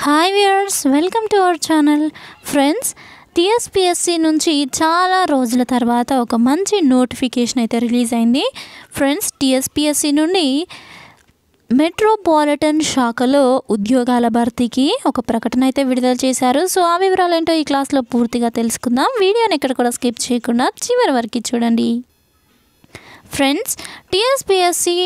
hi viewers welcome to our channel friends TSPSC నుంచి చాలా రోజుల తర్వాత ఒక మంచి నోటిఫికేషన్ అయితే రిలీజ్ అయింది ఫ్రెండ్స్ టీఎస్పిఎస్సి నుండి మెట్రోపాలిటన్ శాఖలో ఉద్యోగాల భర్తీకి ఒక ప్రకటన అయితే విడుదల చేశారు సో ఆ వివరాలు ఏంటో ఈ క్లాస్లో పూర్తిగా తెలుసుకుందాం వీడియోని ఎక్కడ కూడా స్కిప్ చేయకుండా చివరి వరకు చూడండి ఫ్రెండ్స్ టీఎస్పిఎస్సి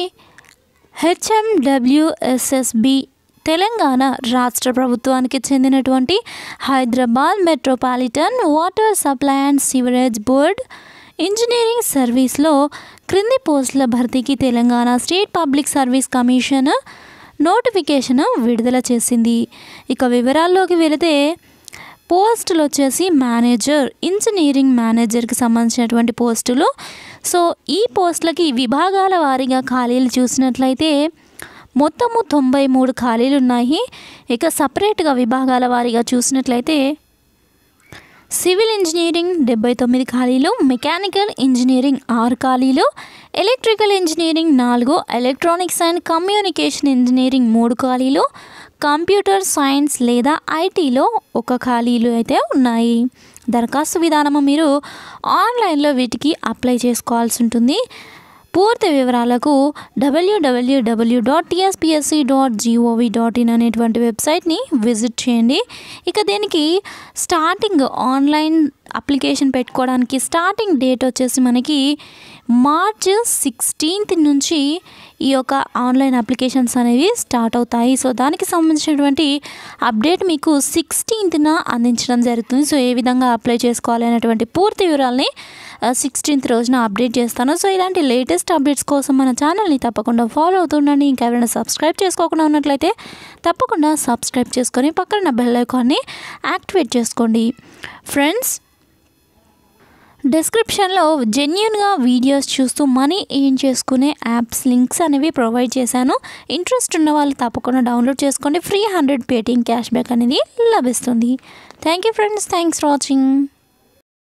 హెచ్ఎండబ్ల్యూఎస్ఎస్బి తెలంగాణ రాష్ట్ర ప్రభుత్వానికి చెందినటువంటి Hyderabad metropolitan water supply and sewerage board engineering సర్వీస్లో క్రింది పోస్టుల భర్తీకి Telangana state public service commission notification విడుదల చేసింది ఇక వివరాల్లోకి వెళితే పోస్టులు వచ్చేసి మేనేజర్ ఇంజనీరింగ్ మేనేజర్కి సంబంధించినటువంటి పోస్టులు సో ఈ పోస్టులకి విభాగాల వారీగా ఖాళీలు చూసినట్లయితే మొత్తము తొంభై మూడు ఖాళీలు ఉన్నాయి ఇక సపరేట్గా విభాగాల వారీగా చూసినట్లయితే సివిల్ ఇంజనీరింగ్ డెబ్బై తొమ్మిది ఖాళీలు మెకానికల్ ఇంజనీరింగ్ ఆరు ఖాళీలు ఎలక్ట్రికల్ ఇంజనీరింగ్ నాలుగు ఎలక్ట్రానిక్స్ అండ్ కమ్యూనికేషన్ ఇంజనీరింగ్ మూడు ఖాళీలు కంప్యూటర్ సైన్స్ లేదా ఐటీలో ఒక ఖాళీలు అయితే ఉన్నాయి దరఖాస్తు విధానము మీరు ఆన్లైన్లో వీటికి అప్లై చేసుకోవాల్సి ఉంటుంది పూర్తి వివరాలకు డబ్ల్యూడబ్ల్యూడబ్ల్యూ dot TSPSC dot GOV dot in అనేటువంటి వెబ్సైట్ని విజిట్ చేయండి ఇక దీనికి స్టార్టింగ్ ఆన్లైన్ అప్లికేషన్ పెట్టుకోవడానికి స్టార్టింగ్ డేట్ వచ్చేసి మనకి మార్చ్ సిక్స్టీన్త్ నుంచి ఈ యొక్క ఆన్లైన్ అప్లికేషన్స్ అనేవి స్టార్ట్ అవుతాయి సో దానికి సంబంధించినటువంటి అప్డేట్ మీకు సిక్స్టీన్త్న అందించడం జరుగుతుంది సో ఏ విధంగా అప్లై చేసుకోవాలి అనేటువంటి పూర్తి వివరాలని సిక్స్టీన్త్ రోజున అప్డేట్ చేస్తాను సో ఇలాంటి లేటెస్ట్ అప్డేట్స్ కోసం మన ఛానల్ని తప్పకుండా ఫాలో అవుతుండండి ఇంకా ఎవరైనా సబ్స్క్రైబ్ చేసుకోకుండా ఉన్నట్లయితే తప్పకుండా సబ్స్క్రైబ్ చేసుకొని పక్కన బెల్ ఐకాన్ని యాక్టివేట్ చేసుకోండి ఫ్రెండ్స్ డిస్క్రిప్షన్లో జెన్యున్గా వీడియోస్ చూస్తూ మనీ ఏం చేసుకునే యాప్స్ లింక్స్ అనేవి ప్రొవైడ్ చేశాను ఇంట్రెస్ట్ ఉన్న వాళ్ళు తప్పకుండా డౌన్లోడ్ చేసుకోండి ఫ్రీ హండ్రెడ్ పేటింగ్ క్యాష్ బ్యాక్ అనేది లభిస్తుంది thank you friends thanks for watching